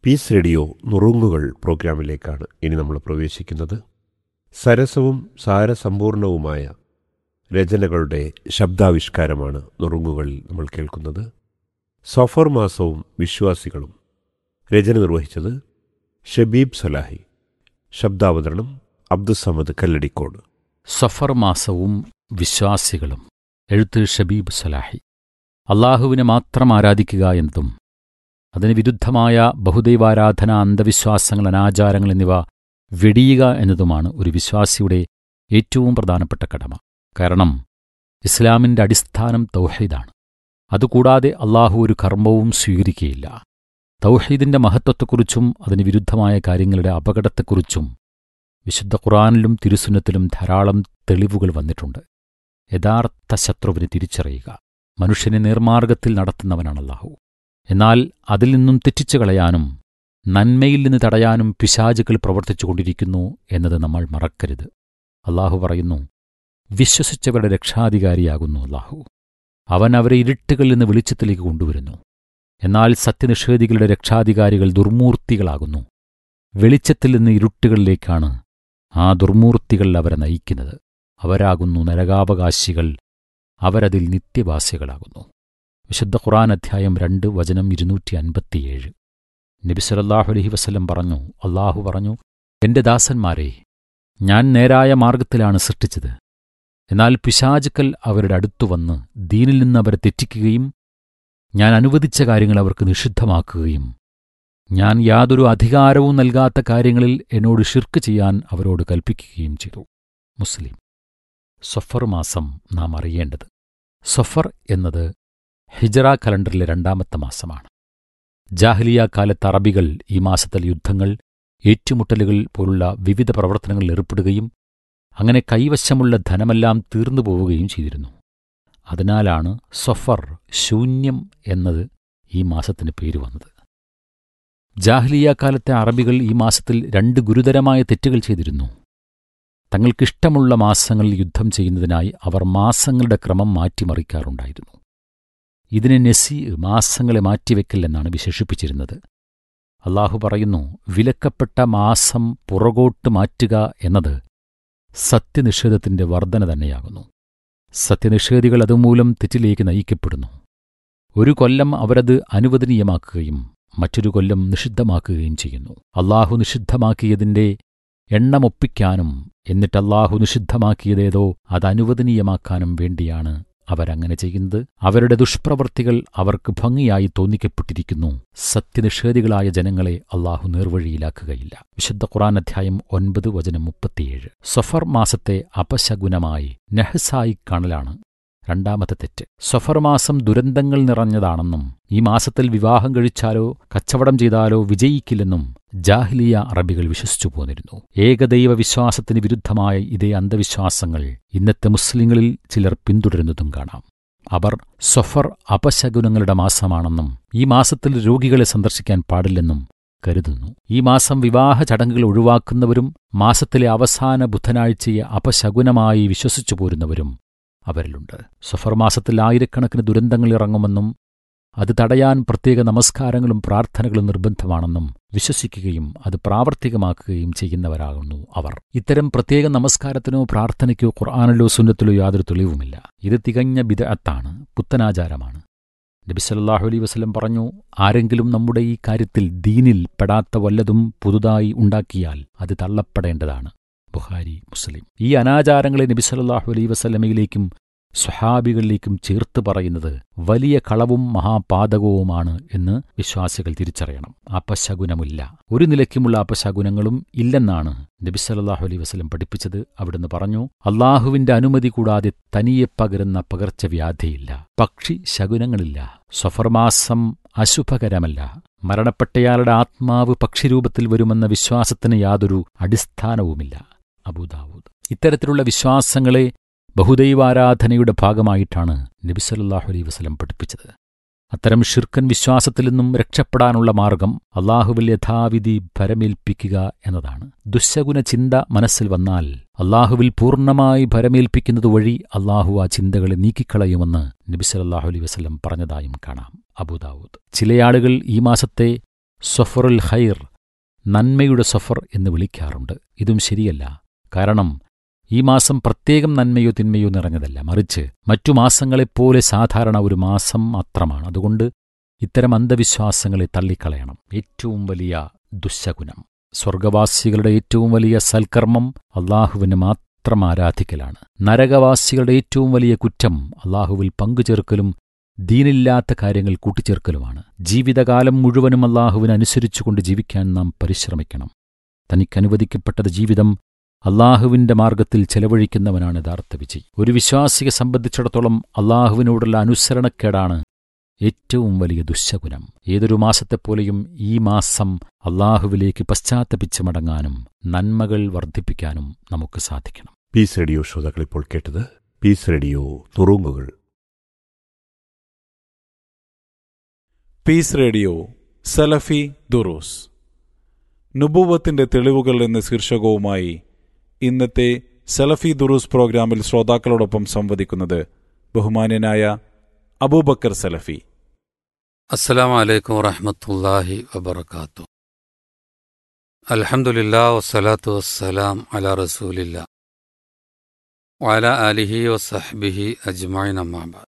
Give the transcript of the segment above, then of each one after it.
piece radio നുറുങ്ങുകൾ പ്രോഗ്രാമിലേക്കാണ് ഇനി നമ്മൾ പ്രവേശിക്കുന്നത് സരസവും സാരസമ്പൂർണവുമായ രചനകളുടെ ശബ്ദാവിഷ്കാരമാണ് നുറുങ്ങുകളിൽ നമ്മൾ കേൾക്കുന്നത് സഫർ മാസവും വിശ്വാസികളും രചന നിർവഹിച്ചത് ഷബീബ് സലാഹി ശബ്ദാവതരണം അബ്ദുസമദ് കല്ലടിക്കോട് സഫർ മാസവും വിശ്വാസികളും എഴുത്ത് ഷബീബ് സലാഹി അള്ളാഹുവിനെ മാത്രം ആരാധിക്കുക എന്നതും അതിന് വിരുദ്ധമായ ബഹുദൈവാരാധന അന്ധവിശ്വാസങ്ങൾ അനാചാരങ്ങൾ എന്നിവ വെടിയുക എന്നതുമാണ് ഒരു വിശ്വാസിയുടെ ഏറ്റവും പ്രധാനപ്പെട്ട കടമ കാരണം ഇസ്ലാമിന്റെ അടിസ്ഥാനം തൗഹീദാണ് അതുകൂടാതെ അള്ളാഹു ഒരു കർമ്മവും സ്വീകരിക്കുകയില്ല തൗഹീദിന്റെ മഹത്വത്തെക്കുറിച്ചും അതിന് വിരുദ്ധമായ കാര്യങ്ങളുടെ അപകടത്തെക്കുറിച്ചും വിശുദ്ധ ഖുറാനിലും തിരുസുന്നത്തിലും ധാരാളം തെളിവുകൾ വന്നിട്ടുണ്ട് യഥാർത്ഥ ശത്രുവിനെ തിരിച്ചറിയുക മനുഷ്യനെ നേർമാർഗത്തിൽ നടത്തുന്നവനാണ് അല്ലാഹു എന്നാൽ അതിൽ നിന്നും തെറ്റിച്ചു കളയാനും നന്മയിൽ നിന്ന് തടയാനും പിശാചുകൾ പ്രവർത്തിച്ചുകൊണ്ടിരിക്കുന്നു എന്നത് നമ്മൾ മറക്കരുത് അള്ളാഹു പറയുന്നു വിശ്വസിച്ചവരുടെ രക്ഷാധികാരിയാകുന്നു അള്ളാഹു അവൻ അവരെ ഇരുട്ടുകളിൽ നിന്ന് വെളിച്ചത്തിലേക്ക് കൊണ്ടുവരുന്നു എന്നാൽ സത്യനിഷേധികളുടെ രക്ഷാധികാരികൾ ദുർമൂർത്തികളാകുന്നു വെളിച്ചത്തിൽ നിന്ന് ഇരുട്ടുകളിലേക്കാണ് ആ ദുർമൂർത്തികൾ അവരെ നയിക്കുന്നത് അവരാകുന്നു നരകാവകാശികൾ അവരതിൽ നിത്യവാസികളാകുന്നു വിശുദ്ധ ഖുറാൻ അധ്യായം രണ്ട് വചനം ഇരുന്നൂറ്റി അൻപത്തിയേഴ് നബി സലല്ലാഹു അലഹി വസ്ലം പറഞ്ഞു അള്ളാഹു പറഞ്ഞു എന്റെ ദാസന്മാരെ ഞാൻ നേരായ മാർഗത്തിലാണ് സൃഷ്ടിച്ചത് എന്നാൽ പിശാചുക്കൽ അവരുടെ അടുത്തു വന്ന് ദീനിൽ നിന്ന് അവരെ തെറ്റിക്കുകയും ഞാൻ അനുവദിച്ച കാര്യങ്ങൾ അവർക്ക് നിഷിദ്ധമാക്കുകയും ഞാൻ യാതൊരു അധികാരവും നൽകാത്ത കാര്യങ്ങളിൽ എന്നോട് ഷിർക്ക് ചെയ്യാൻ അവരോട് കൽപ്പിക്കുകയും ചെയ്തു മുസ്ലിം സൊഫർ മാസം നാം അറിയേണ്ടത് സൊഫർ എന്നത് ഹിജറ കലണ്ടറിലെ രണ്ടാമത്തെ മാസമാണ് ജാഹ്ലിയ കാലത്ത് അറബികൾ ഈ മാസത്തിൽ യുദ്ധങ്ങൾ ഏറ്റുമുട്ടലുകൾ പോലുള്ള വിവിധ പ്രവർത്തനങ്ങളിൽ ഏർപ്പെടുകയും അങ്ങനെ കൈവശമുള്ള ധനമെല്ലാം തീർന്നു പോവുകയും ചെയ്തിരുന്നു അതിനാലാണ് സൊഫർ ശൂന്യം എന്നത് ഈ മാസത്തിന് പേര് വന്നത് ജാഹ്ലിയ കാലത്തെ അറബികൾ ഈ മാസത്തിൽ രണ്ട് ഗുരുതരമായ തെറ്റുകൾ ചെയ്തിരുന്നു തങ്ങൾക്കിഷ്ടമുള്ള മാസങ്ങളിൽ യുദ്ധം ചെയ്യുന്നതിനായി അവർ മാസങ്ങളുടെ ക്രമം മാറ്റിമറിക്കാറുണ്ടായിരുന്നു ഇതിനെ നെസി മാസങ്ങളെ മാറ്റിവെക്കൽ എന്നാണ് വിശേഷിപ്പിച്ചിരുന്നത് അള്ളാഹു പറയുന്നു വിലക്കപ്പെട്ട മാസം പുറകോട്ട് മാറ്റുക എന്നത് സത്യനിഷേധത്തിന്റെ വർധന തന്നെയാകുന്നു സത്യനിഷേധികൾ അതുമൂലം തെറ്റിലേക്ക് നയിക്കപ്പെടുന്നു ഒരു കൊല്ലം അവരത് അനുവദനീയമാക്കുകയും മറ്റൊരു കൊല്ലം നിഷിദ്ധമാക്കുകയും ചെയ്യുന്നു അള്ളാഹു നിഷിദ്ധമാക്കിയതിന്റെ എണ്ണമൊപ്പിക്കാനും എന്നിട്ട് അള്ളാഹു നിഷിദ്ധമാക്കിയതേതോ അത് അനുവദനീയമാക്കാനും വേണ്ടിയാണ് അവരങ്ങനെ ചെയ്യുന്നത് അവരുടെ ദുഷ്പ്രവർത്തികൾ അവർക്ക് ഭംഗിയായി തോന്നിക്കപ്പെട്ടിരിക്കുന്നു സത്യനിഷേധികളായ ജനങ്ങളെ അള്ളാഹു നേർവഴിയിലാക്കുകയില്ല വിശുദ്ധ ഖുറാൻ അധ്യായം ഒൻപത് വചനം മുപ്പത്തിയേഴ് സഫർ മാസത്തെ അപശകുനമായി നെഹസായി കാണലാണ് രണ്ടാമത്തെ തെറ്റ് സഫർ മാസം ദുരന്തങ്ങൾ നിറഞ്ഞതാണെന്നും ഈ മാസത്തിൽ വിവാഹം കഴിച്ചാലോ കച്ചവടം ചെയ്താലോ വിജയിക്കില്ലെന്നും ജാഹ്ലിയ അറബികൾ വിശ്വസിച്ചു പോന്നിരുന്നു ഏകദൈവ വിശ്വാസത്തിന് വിരുദ്ധമായ ഇതേ അന്ധവിശ്വാസങ്ങൾ ഇന്നത്തെ മുസ്ലിങ്ങളിൽ ചിലർ പിന്തുടരുന്നതും കാണാം അവർ സൊഫർ അപശകുനങ്ങളുടെ മാസമാണെന്നും ഈ മാസത്തിൽ രോഗികളെ സന്ദർശിക്കാൻ പാടില്ലെന്നും കരുതുന്നു ഈ മാസം വിവാഹ ചടങ്ങുകൾ ഒഴിവാക്കുന്നവരും മാസത്തിലെ അവസാന ബുധനാഴ്ചയെ അപശകുനമായി വിശ്വസിച്ചു പോരുന്നവരും അവരിലുണ്ട് സഫർ മാസത്തിൽ ആയിരക്കണക്കിന് ദുരന്തങ്ങൾ ഇറങ്ങുമെന്നും അത് തടയാൻ പ്രത്യേക നമസ്കാരങ്ങളും പ്രാർത്ഥനകളും നിർബന്ധമാണെന്നും വിശ്വസിക്കുകയും അത് പ്രാവർത്തികമാക്കുകയും ചെയ്യുന്നവരാകുന്നു അവർ ഇത്തരം പ്രത്യേക നമസ്കാരത്തിനോ പ്രാർത്ഥനയ്ക്കോ ഖുർആാനിലോ സുന്നത്തിലോ യാതൊരു തെളിവുമില്ല ഇത് തികഞ്ഞ ബിദഅത്താണ് പുത്തനാചാരമാണ് നബി സല്ലാഹു അലൈ വസ്ലം പറഞ്ഞു ആരെങ്കിലും നമ്മുടെ ഈ കാര്യത്തിൽ ദീനിൽ പെടാത്ത വല്ലതും പുതുതായി ഉണ്ടാക്കിയാൽ അത് തള്ളപ്പെടേണ്ടതാണ് ബുഹാരി മുസ്ലിം ഈ അനാചാരങ്ങളെ നബി സല്ലാഹു അലൈ വസല്ലമയിലേക്കും സ്വഹാബികളിലേക്കും ചേർത്ത് പറയുന്നത് വലിയ കളവും മഹാപാതകവുമാണ് എന്ന് വിശ്വാസികൾ തിരിച്ചറിയണം അപശകുനമില്ല ഒരു നിലയ്ക്കുമുള്ള അപശകുനങ്ങളും ഇല്ലെന്നാണ് നബി സല്ലാഹു അലൈ വസ്ലം പഠിപ്പിച്ചത് അവിടുന്ന് പറഞ്ഞു അള്ളാഹുവിന്റെ അനുമതി കൂടാതെ തനിയെ പകരുന്ന പകർച്ചവ്യാധിയില്ല പക്ഷി ശകുനങ്ങളില്ല സ്വഫർമാസം അശുഭകരമല്ല മരണപ്പെട്ടയാളുടെ ആത്മാവ് പക്ഷിരൂപത്തിൽ വരുമെന്ന വിശ്വാസത്തിന് യാതൊരു അടിസ്ഥാനവുമില്ല അബൂദാവൂദ് ഇത്തരത്തിലുള്ള വിശ്വാസങ്ങളെ ബഹുദൈവാരാധനയുടെ ഭാഗമായിട്ടാണ് നബിസല്ലാഹു അലൈ വസ്ലം പഠിപ്പിച്ചത് അത്തരം ഷിർക്കൻ വിശ്വാസത്തിൽ നിന്നും രക്ഷപ്പെടാനുള്ള മാർഗം അള്ളാഹുവിൽ യഥാവിധി ഭരമേൽപ്പിക്കുക എന്നതാണ് ദുശകുന ചിന്ത മനസ്സിൽ വന്നാൽ അള്ളാഹുവിൽ പൂർണ്ണമായി ഭരമേൽപ്പിക്കുന്നത് വഴി അള്ളാഹു ആ ചിന്തകളെ നീക്കിക്കളയുമെന്ന് നബിസലല്ലാഹു അലൈ വസ്ലം പറഞ്ഞതായും കാണാം അബൂദാവൂദ് ചിലയാളുകൾ ഈ മാസത്തെ സഫറുൽ ഖൈർ നന്മയുടെ സഫർ എന്ന് വിളിക്കാറുണ്ട് ഇതും ശരിയല്ല കാരണം ഈ മാസം പ്രത്യേകം നന്മയോ തിന്മയോ നിറഞ്ഞതല്ല മറിച്ച് മറ്റു മാസങ്ങളെപ്പോലെ സാധാരണ ഒരു മാസം മാത്രമാണ് അതുകൊണ്ട് ഇത്തരം അന്ധവിശ്വാസങ്ങളെ തള്ളിക്കളയണം ഏറ്റവും വലിയ ദുശകുനം സ്വർഗവാസികളുടെ ഏറ്റവും വലിയ സൽക്കർമ്മം അള്ളാഹുവിന് മാത്രം ആരാധിക്കലാണ് നരകവാസികളുടെ ഏറ്റവും വലിയ കുറ്റം അള്ളാഹുവിൽ പങ്കുചേർക്കലും ദീനില്ലാത്ത കാര്യങ്ങൾ കൂട്ടിച്ചേർക്കലുമാണ് ജീവിതകാലം മുഴുവനും അള്ളാഹുവിന് അനുസരിച്ചുകൊണ്ട് ജീവിക്കാൻ നാം പരിശ്രമിക്കണം തനിക്കനുവദിക്കപ്പെട്ടത് ജീവിതം അള്ളാഹുവിന്റെ മാർഗത്തിൽ ചെലവഴിക്കുന്നവനാണ് യഥാർത്ഥ വിജയ് ഒരു വിശ്വാസിയെ സംബന്ധിച്ചിടത്തോളം അള്ളാഹുവിനോടുള്ള അനുസരണക്കേടാണ് ഏറ്റവും വലിയ ദുശകുനം ഏതൊരു മാസത്തെപ്പോലെയും ഈ മാസം അള്ളാഹുവിലേക്ക് പശ്ചാത്തപിച്ച് മടങ്ങാനും നന്മകൾ വർദ്ധിപ്പിക്കാനും നമുക്ക് സാധിക്കണം പീസ് റേഡിയോ ശ്രോതാക്കൾ ഇപ്പോൾ കേട്ടത് പീസ് റേഡിയോ നുറുങ്ങുകൾ പീസ് റേഡിയോ സലഫി ദുറൂസ് നുബൂവത്തിന്റെ തെളിവുകൾ എന്ന ശീർഷകവുമായി ഇന്നത്തെ സലഫി ദുറൂസ് പ്രോഗ്രാമിൽ ശ്രോതാക്കളോടൊപ്പം സംവദിക്കുന്നത് ബഹുമാന്യനായ അബൂബക്കർ സലഫി അസ്സലാം വലൈക്കും വറഹമത്തല്ലാഹി വബർക്കാത്തു അൽഹംദുലില്ലാ വസ്സലാത്തു വസ്സലാം അല റസൂലില്ല വല അലിഹി വസഹ്ബിഹി അജ്മൈൻ അമ്മാബാദ്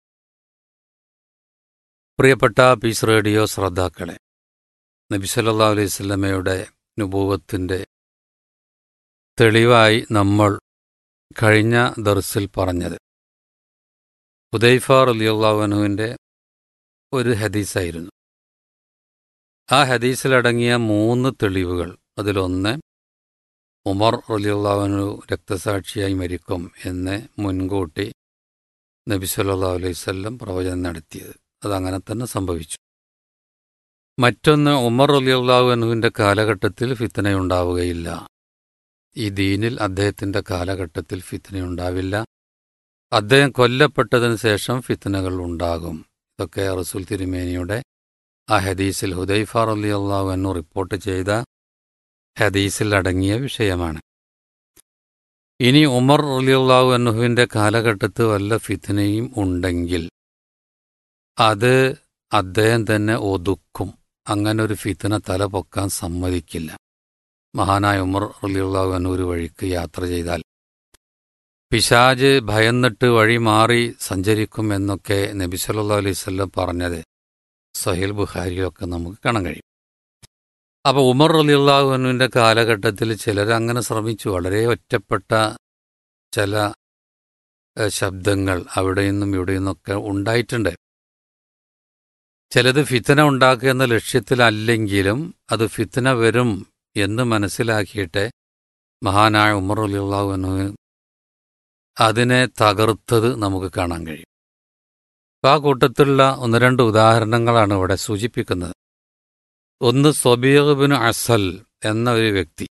പ്രിയപ്പെട്ട പീസ് റേഡിയോ ശ്രോതാക്കളെ നബി സല്ലല്ലാഹു അലൈഹി വസല്ലമയുടെ നുബൂവത്തിൻ്റെ തെളിവായി നമ്മൾ കഴിഞ്ഞ ദർസിൽ പറഞ്ഞത് ഹുദൈഫ റലിയുള്ളാഹുവിൻ്റെ ഒരു ഹദീസായിരുന്നു ആ ഹദീസിലടങ്ങിയ മൂന്ന് തെളിവുകൾ അതിലൊന്ന് ഉമർ റലിയുള്ളാഹുനു രക്തസാക്ഷിയായി മരിക്കും എന്ന് മുൻകൂട്ടി നബി സല്ലല്ലാഹു അലൈഹി വസല്ലം പ്രവചനം നടത്തിയത് അതങ്ങനെ തന്നെ സംഭവിച്ചു മറ്റൊന്ന് ഉമർ റലിയുള്ളാഹുവിൻ്റെ കാലഘട്ടത്തിൽ ഫിത്തനയുണ്ടാവുകയില്ല ഈ ദീനിൽ അദ്ദേഹത്തിൻ്റെ കാലഘട്ടത്തിൽ ഫിത്തനയുണ്ടാവില്ല അദ്ദേഹം കൊല്ലപ്പെട്ടതിന് ശേഷം ഫിത്തനകൾ ഉണ്ടാകും ഇതൊക്കെ റസൂൽ തിരുമേനിയുടെ ആ ഹദീസിൽ ഹുദൈഫ അലി അള്ളാഹുവിനു റിപ്പോർട്ട് ചെയ്ത ഹദീസിൽ അടങ്ങിയ വിഷയമാണ് ഇനി ഉമർ അലി അള്ളാഹു അന്നുഹുവിൻ്റെ കാലഘട്ടത്ത് വല്ല ഫിത്തനയും ഉണ്ടെങ്കിൽ അത് അദ്ദേഹം തന്നെ ഒതുക്കും അങ്ങനെ ഒരു ഫിത്തന തല പൊക്കാൻ സമ്മതിക്കില്ല മഹാനായ ഉമർ അലി അള്ളാഹു അന്നു ഒരു വഴിക്ക് യാത്ര ചെയ്താൽ പിശാജ് ഭയന്നിട്ട് വഴി മാറി സഞ്ചരിക്കും എന്നൊക്കെ നബി സല്ലാ അലൈവല്ലം പറഞ്ഞത് സഹിൽ ബുഖാരിയിലൊക്കെ നമുക്ക് കാണാൻ കഴിയും അപ്പോൾ ഉമർ അലിയുള്ളാഹുവിൻ്റെ കാലഘട്ടത്തിൽ ചിലർ അങ്ങനെ ശ്രമിച്ചു വളരെ ഒറ്റപ്പെട്ട ചില ശബ്ദങ്ങൾ അവിടെ നിന്നും ഇവിടെ നിന്നൊക്കെ ഉണ്ടായിട്ടുണ്ട് ചിലത് ഫിത്തന ഉണ്ടാക്കുക എന്ന ലക്ഷ്യത്തിലല്ലെങ്കിലും അത് ഫിത്തന വരും എന്ന് മനസ്സിലാക്കിയിട്ട് മഹാനായ ഉമർ അലിയുള്ളാഹുവിന് അതിനെ തകർത്തത് നമുക്ക് കാണാൻ കഴിയും ആ കൂട്ടത്തിലുള്ള ഒന്ന് രണ്ട് ഉദാഹരണങ്ങളാണ് ഇവിടെ സൂചിപ്പിക്കുന്നത് ഒന്ന് സ്വബീബിന് അസൽ എന്ന ഒരു വ്യക്തി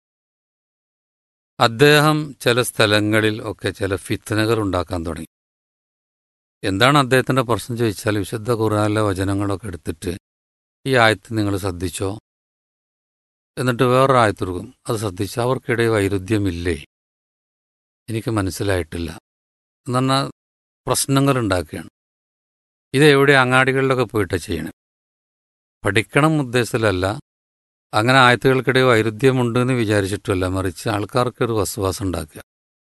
അദ്ദേഹം ചില സ്ഥലങ്ങളിൽ ഒക്കെ ചില ഫിത്തനകൾ ഉണ്ടാക്കാൻ തുടങ്ങി എന്താണ് അദ്ദേഹത്തിന്റെ പ്രശ്നം ചോദിച്ചാൽ വിശുദ്ധ ഖുറാനിലെ വചനങ്ങളൊക്കെ എടുത്തിട്ട് ഈ ആയത്ത് നിങ്ങൾ ശ്രദ്ധിച്ചോ എന്നിട്ട് വേറൊരു ആയത്തെടുക്കും അത് ശ്രദ്ധിച്ച് അവർക്കിടയിൽ വൈരുദ്ധ്യമില്ലേ എനിക്ക് മനസ്സിലായിട്ടില്ല എന്ന് പറഞ്ഞാൽ പ്രശ്നങ്ങൾ ഉണ്ടാക്കുകയാണ് ഇത് എവിടെ അങ്ങാടികളിലൊക്കെ പോയിട്ട് ചെയ്യണം പഠിക്കണം ഉദ്ദേശത്തിലല്ല അങ്ങനെ ആയത്തുകൾക്കിടെ വൈരുദ്ധ്യമുണ്ടെന്ന് വിചാരിച്ചിട്ടല്ല മറിച്ച് ആൾക്കാർക്ക് ഒരു വസ്വാസം ഉണ്ടാക്കുക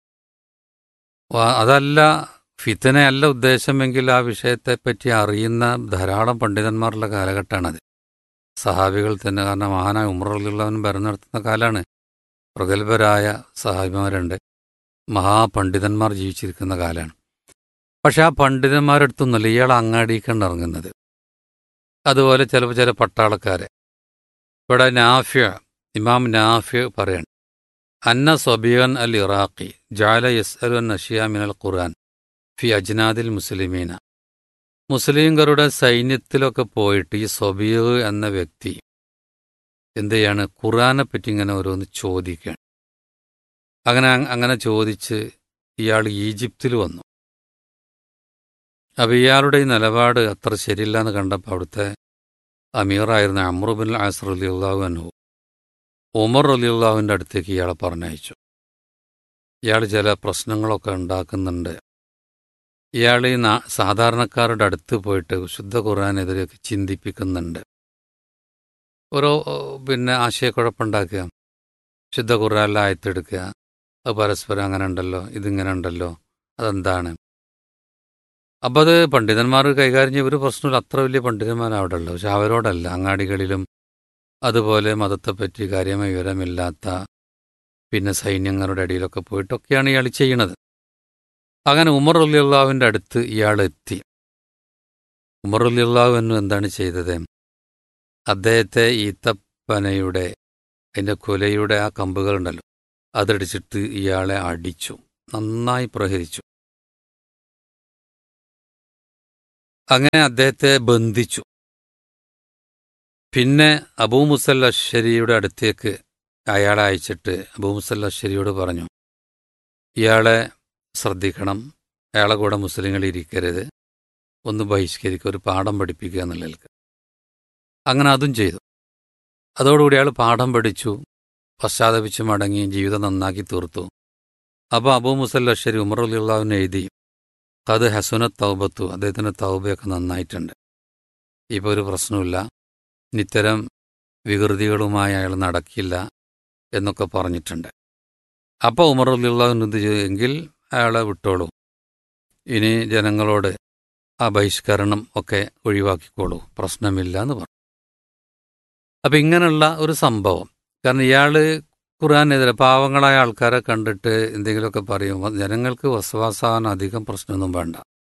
അതല്ല ഫിത്തനയല്ല ഉദ്ദേശമെങ്കിൽ ആ വിഷയത്തെപ്പറ്റി അറിയുന്ന ധാരാളം പണ്ഡിതന്മാരുള്ള കാലഘട്ടമാണത് സഹാബികൾ തന്നെ കാരണം മഹാനായ ഉമറുള്ളവൻ ഭരണം നടത്തുന്ന കാലമാണ് പ്രഗത്ഭരായ സഹാബിമാരുണ്ട് മഹാപണ്ഡിതന്മാർ ജീവിച്ചിരിക്കുന്ന കാലമാണ് പക്ഷെ ആ പണ്ഡിതന്മാരടുത്തൊന്നുമല്ല ഇയാൾ അങ്ങാടിക്കാണ് ഇറങ്ങുന്നത് അതുപോലെ ചിലപ്പോൾ ചില പട്ടാളക്കാരെ ഇവിടെ നാഫ്യ ഇമാം നാഫ്യ പറയാണ് അന്ന സബീൻ അൽ ഇറാഖി ജാല യസ് അൽ നഷിയ മിനൽ ഖുർആൻ ഫി അജ്നാദിൽ മുസ്ലിമീന മുസ്ലിംകളുടെ സൈന്യത്തിലൊക്കെ പോയിട്ട് ഈ സബീർ എന്ന വ്യക്തി എന്ത് ചെയ്യാണ് ഖുർആനെ പറ്റി ഇങ്ങനെ ഓരോന്ന് ചോദിക്കുകയാണ് അങ്ങനെ അങ്ങനെ ചോദിച്ച് ഇയാൾ ഈജിപ്തിൽ വന്നു അപ്പോൾ ഇയാളുടെ ഈ നിലപാട് അത്ര ശരിയില്ല എന്ന് കണ്ടപ്പോൾ അവിടുത്തെ അമീറായിരുന്ന അമ്രുബിൻ ആസർ അലി അള്ളാഹു അനു ഉമർ അലി അള്ളാഹുവിൻ്റെ അടുത്തേക്ക് ഇയാളെ പറഞ്ഞയച്ചു ഇയാൾ ചില പ്രശ്നങ്ങളൊക്കെ ഉണ്ടാക്കുന്നുണ്ട് ഇയാൾ ഈ സാധാരണക്കാരുടെ അടുത്ത് പോയിട്ട് ശുദ്ധ ഖുർആാനെതിരെയൊക്കെ ചിന്തിപ്പിക്കുന്നുണ്ട് ഓരോ ഓ, പിന്നെ ആശയക്കുഴപ്പമുണ്ടാക്കുക ശുദ്ധ ഖുർആനിലെ ആയത്തെടുക്കുക അത് പരസ്പരം അങ്ങനെ ഉണ്ടല്ലോ ഇതിങ്ങനെ ഉണ്ടല്ലോ അതെന്താണ് അപ്പം അത് പണ്ഡിതന്മാർ കൈകാര്യം ചെയ്യുന്ന ഒരു പ്രശ്നമില്ല അത്ര വലിയ പണ്ഡിതന്മാർ അവിടെ ഉള്ളു പക്ഷെ അവരോടല്ല അങ്ങാടികളിലും അതുപോലെ മതത്തെപ്പറ്റി കാര്യമായ വിവരമില്ലാത്ത പിന്നെ സൈന്യങ്ങളുടെ അടിയിലൊക്കെ പോയിട്ടൊക്കെയാണ് ഇയാൾ ചെയ്യണത് അങ്ങനെ ഉമർ അലിയുള്ളാവിൻ്റെ അടുത്ത് ഇയാൾ എത്തി ഉമർ അലിയുള്ളാഹു എന്നു എന്താണ് ചെയ്തത് അദ്ദേഹത്തെ ഈത്തപ്പനയുടെ അതിൻ്റെ കുലയുടെ ആ കമ്പുകളുണ്ടല്ലോ അതടിച്ചിട്ട് ഇയാളെ അടിച്ചു നന്നായി പ്രഹരിച്ചു അങ്ങനെ അദ്ദേഹത്തെ ബന്ധിച്ചു പിന്നെ അബൂ മുസൽ അശ്ശരിയുടെ അടുത്തേക്ക് അയാളെ അയച്ചിട്ട് അബൂ മുസൽ അശ്ശരിയോട് പറഞ്ഞു ഇയാളെ ശ്രദ്ധിക്കണം അയാളെ കൂടെ മുസ്ലിങ്ങൾ ഇരിക്കരുത് ഒന്ന് ബഹിഷ്കരിക്കുക ഒരു പാഠം പഠിപ്പിക്കുക എന്നുള്ളതിൽക്ക് അങ്ങനെ അതും ചെയ്തു അതോടുകൂടി അയാൾ പാഠം പഠിച്ചു പശ്ചാത്തപിച്ച് മടങ്ങി ജീവിതം നന്നാക്കി തീർത്തു അപ്പോൾ അബൂ മുസൽ അശ്ശരി ഉമർ അലിയുള്ളാവിന് എഴുതി അത് ഹസുന തൗബത്തു അദ്ദേഹത്തിൻ്റെ തൗബയൊക്കെ നന്നായിട്ടുണ്ട് ഇപ്പോൾ ഒരു പ്രശ്നമില്ല ഇത്തരം വികൃതികളുമായി അയാൾ നടക്കില്ല എന്നൊക്കെ പറഞ്ഞിട്ടുണ്ട് അപ്പോൾ ഉമർ അലിയുള്ളാവിന് എന്ത് ചെയ്തു എങ്കിൽ അയാളെ വിട്ടോളൂ ഇനി ജനങ്ങളോട് ആ ബഹിഷ്കരണം ഒക്കെ ഒഴിവാക്കിക്കോളൂ പ്രശ്നമില്ല എന്ന് പറഞ്ഞു അപ്പം ഇങ്ങനെയുള്ള ഒരു സംഭവം കാരണം ഇയാൾ ഖുർആാനെതിരെ പാവങ്ങളായ ആൾക്കാരെ കണ്ടിട്ട് എന്തെങ്കിലുമൊക്കെ പറയും ജനങ്ങൾക്ക് വസവാസാൻ അധികം പ്രശ്നമൊന്നും വേണ്ട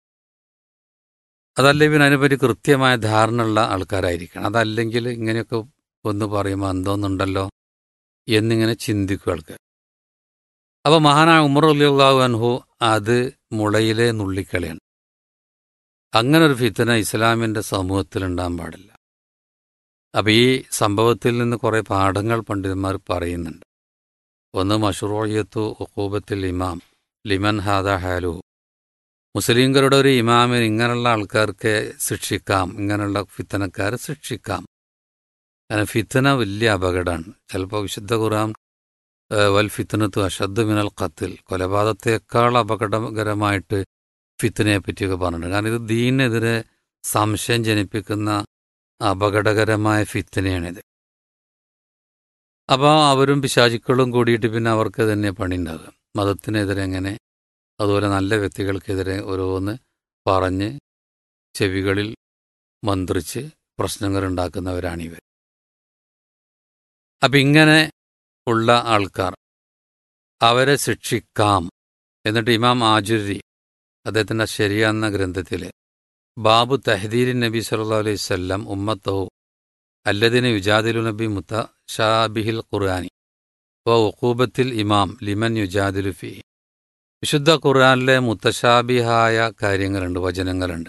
അതല്ല പിന്നെ അതിനെപ്പറ്റി കൃത്യമായ ധാരണയുള്ള ആൾക്കാരായിരിക്കണം അതല്ലെങ്കിൽ ഇങ്ങനെയൊക്കെ ഒന്ന് പറയുമ്പോൾ എന്തോന്നുണ്ടല്ലോ എന്നിങ്ങനെ ചിന്തിക്കും ആൾക്കാർ അപ്പോൾ മഹാനായ ഉമർ അലിയുള്ളാഹു അൻഹു അത് മുളയിലെ നുള്ളിക്കളിയാണ് അങ്ങനെ ഒരു ഫിത്തന ഇസ്ലാമിൻ്റെ സമൂഹത്തിൽ ഉണ്ടാകാൻ പാടില്ല അപ്പം ഈ സംഭവത്തിൽ നിന്ന് കുറേ പാഠങ്ങൾ പണ്ഡിതന്മാർ പറയുന്നുണ്ട് ഒന്ന് മഷറൂയത്തു ഉക്കൂബത്തിൽ ഇമാം ലിമൻ ഹാദ ഹാലു മുസ്ലിംകളുടെ ഒരു ഇമാമിന് ഇങ്ങനെയുള്ള ആൾക്കാർക്ക് ശിക്ഷിക്കാം ഇങ്ങനെയുള്ള ഫിത്തനക്കാരെ ശിക്ഷിക്കാം കാരണം ഫിത്തന വലിയ അപകടമാണ് ചിലപ്പോൾ വിശുദ്ധ ഖുറാൻ ഏഹ്, വൽ ഫിത്തനത്തു അഷദ് മിനൽ ഖത്തിൽ കൊലപാതകത്തെക്കാൾ അപകടകരമായിട്ട് ഫിത്തനയെ പറ്റിയൊക്കെ പറഞ്ഞിട്ടുണ്ട് കാരണം ഇത് ദീനെതിരെ സംശയം ജനിപ്പിക്കുന്ന അപകടകരമായ ഫിത്തനയാണിത് അപ്പോൾ അവരും പിശാചുക്കളും കൂടിയിട്ട് പിന്നെ അവർക്ക് തന്നെ പണി ഉണ്ടാകുക മതത്തിനെതിരെ എങ്ങനെ അതുപോലെ നല്ല വ്യക്തികൾക്കെതിരെ ഓരോന്ന് പറഞ്ഞ് ചെവികളിൽ മന്ത്രിച്ച് പ്രശ്നങ്ങൾ ഉണ്ടാക്കുന്നവരാണിവർ അപ്പം ഇങ്ങനെ ഉള്ള ആൾക്കാർ അവരെ ശിക്ഷിക്കാം എന്നിട്ട് ഇമാം ആജുരി അദ്ദേഹത്തിൻ്റെ ശരിയ എന്ന ഗ്രന്ഥത്തിൽ ബാബു തഹദീരി നബി സല്ലല്ലാഹു അലൈഹി വസല്ലം ഉമ്മത്തഹു അല്ലദിനെ യുജാദിലു നബി മുത്തഷാബിഹിൽ ഖുർആനി വ ഉഖൂബത്തിൽ ഇമാം ലിമൻ യുജാദിലു ഫി വിശുദ്ധ ഖുർആനിലെ മുത്തശാബിഹായ കാര്യങ്ങളുണ്ട് വചനങ്ങളുണ്ട്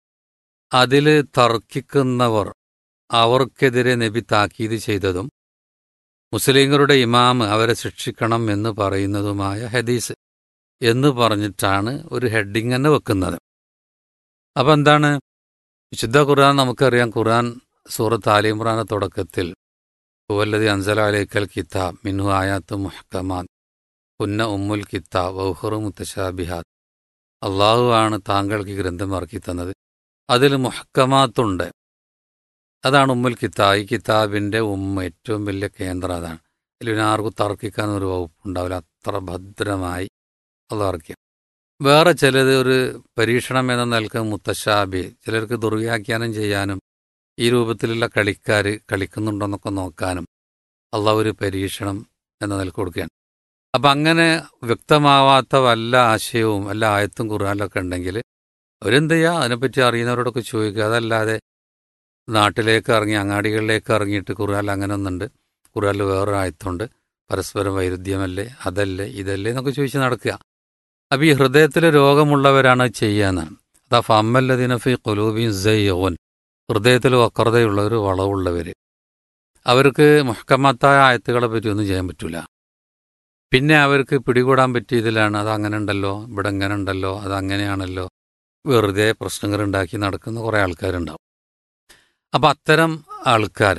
അതിൽ തർക്കിക്കുന്നവർ അവർക്കെതിരെ നബി താക്കീത് ചെയ്തതും മുസ്ലിങ്ങളുടെ ഇമാം അവരെ ശിക്ഷിക്കണം എന്ന് പറയുന്നതുമായ ഹദീസ് എന്ന് പറഞ്ഞിട്ടാണ് ഒരു ഹെഡിങ് തന്നെ വെക്കുന്നത് അപ്പം എന്താണ് വിശുദ്ധ ഖുർആൻ നമുക്കറിയാം ഖുർആൻ സൂറത്ത് ആലിമ്രാന തുടക്കത്തിൽ ഹുവല്ലതി അൻസല അലൈക്കൽ കിതാബ് മിൻഹു ആയാത്ത് മുഹക്കമാൻ പുന്ന ഉമ്മുൽ കിതാബ് വൗഹറു മുത്തശാബിഹാദ് അള്ളാഹു ആണ് താങ്കൾക്ക് ഈ ഗ്രന്ഥം ഇറക്കി തന്നത് അതിൽ മുഹക്കമാത്തുണ്ട് അതാണ് ഉമ്മുൽ കിതാബ് ഈ കിതാബിൻ്റെ ഉമ്മ ഏറ്റവും വലിയ കേന്ദ്രം അതാണ് അതിൽ പിന്നെ ആർക്കും തർക്കിക്കാൻ ഒരു വകുപ്പുണ്ടാവില്ല അത്ര ഭദ്രമായി അത് ഇറക്കിയ വേറെ ചിലത് ഒരു പരീക്ഷണം എന്ന നിലക്ക് മുത്തശാബി ചിലർക്ക് ദുർവ്യാഖ്യാനം ചെയ്യാനും ഈ രൂപത്തിലുള്ള കളിക്കാർ കളിക്കുന്നുണ്ടോന്നൊക്കെ നോക്കാനും അള്ളാഹ് ഒരു പരീക്ഷണം എന്ന നിലക്ക് കൊടുക്കുകയാണ് അപ്പം അങ്ങനെ വ്യക്തമാവാത്ത വല്ല ആശയവും വല്ല ആയത്തും ഖുർആാനിലൊക്കെ ഉണ്ടെങ്കിൽ അവരെന്ത് ചെയ്യുക അതിനെപ്പറ്റി അറിയുന്നവരോടൊക്കെ ചോദിക്കുക അതല്ലാതെ നാട്ടിലേക്ക് ഇറങ്ങി അങ്ങാടികളിലേക്ക് ഇറങ്ങിയിട്ട് ഖുർആാനിൽ അങ്ങനെ ഒന്നുണ്ട് ഖുർആാനിൽ വേറൊരു ആയത്തുണ്ട് പരസ്പരം വൈരുദ്ധ്യമല്ലേ അതല്ലേ ഇതല്ലേ എന്നൊക്കെ ചോദിച്ച് നടക്കുക അപ്പം ഈ ഹൃദയത്തിൽ രോഗമുള്ളവരാണ് അത് ചെയ്യാന്നാണ് അതാ ഫമ്മല്ലദിനഫി കൊലൂബിൻ സയ്യോൻ ഹൃദയത്തിൽ വക്രതയുള്ളവർ വളവുള്ളവർ അവർക്ക് മുഹക്കമത്തായ ആയത്തുകളെ പറ്റി ഒന്നും ചെയ്യാൻ പറ്റില്ല പിന്നെ അവർക്ക് പിടികൂടാൻ പറ്റിയതിലാണ് അത് അങ്ങനെ ഉണ്ടല്ലോ ഇവിടെ ഇങ്ങനെ ഉണ്ടല്ലോ അത് അങ്ങനെയാണല്ലോ വെറുതെ പ്രശ്നങ്ങൾ ഉണ്ടാക്കി നടക്കുന്ന കുറേ ആൾക്കാരുണ്ടാവും അപ്പം അത്തരം ആൾക്കാർ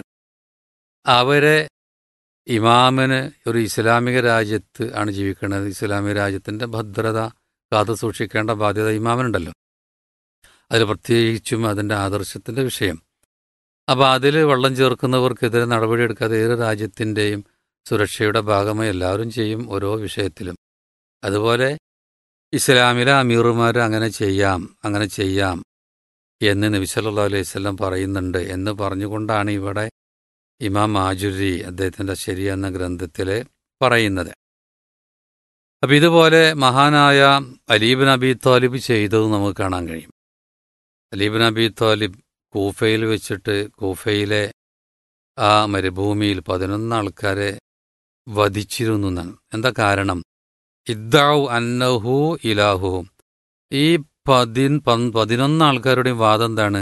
അവരെ ഇമാമിന് ഒരു ഇസ്ലാമിക രാജ്യത്ത് ആണ് ജീവിക്കുന്നത് ഇസ്ലാമിക രാജ്യത്തിൻ്റെ ഭദ്രത കാത്തു സൂക്ഷിക്കേണ്ട ബാധ്യത ഇമാമിനുണ്ടല്ലോ അതിൽ പ്രത്യേകിച്ചും അതിൻ്റെ ആദർശത്തിൻ്റെ വിഷയം അപ്പോൾ അതിൽ വെള്ളം ചേർക്കുന്നവർക്കെതിരെ നടപടിയെടുക്കാതെ ഏത് രാജ്യത്തിൻ്റെയും സുരക്ഷയുടെ ഭാഗമായി എല്ലാവരും ചെയ്യും ഓരോ വിഷയത്തിലും അതുപോലെ ഇസ്ലാമിലെ അമീറുമാർ അങ്ങനെ ചെയ്യാം അങ്ങനെ ചെയ്യാം എന്ന് നബി സല്ലല്ലാഹു അലൈഹി വസല്ലം പറയുന്നുണ്ട് എന്ന് പറഞ്ഞുകൊണ്ടാണ് ഇവിടെ ഇമാം ആജുരി അദ്ദേഹത്തിൻ്റെ ശരി എന്ന ഗ്രന്ഥത്തിൽ പറയുന്നത് അപ്പം ഇതുപോലെ മഹാനായ അലീബ് അബി താലിബ് ചെയ്തത് നമുക്ക് കാണാൻ കഴിയും അലീബ് അബി താലിബ് കൂഫയിൽ വെച്ചിട്ട് കൂഫയിലെ ആ മരുഭൂമിയിൽ പതിനൊന്ന് ആൾക്കാരെ വധിച്ചിരുന്നു എന്നാണ് എന്താ കാരണം ഇദ്ദാവു അന്നഹു ഇലാഹുവും ഈ പതി പതിനൊന്ന് ആൾക്കാരുടെയും വാദം എന്താണ്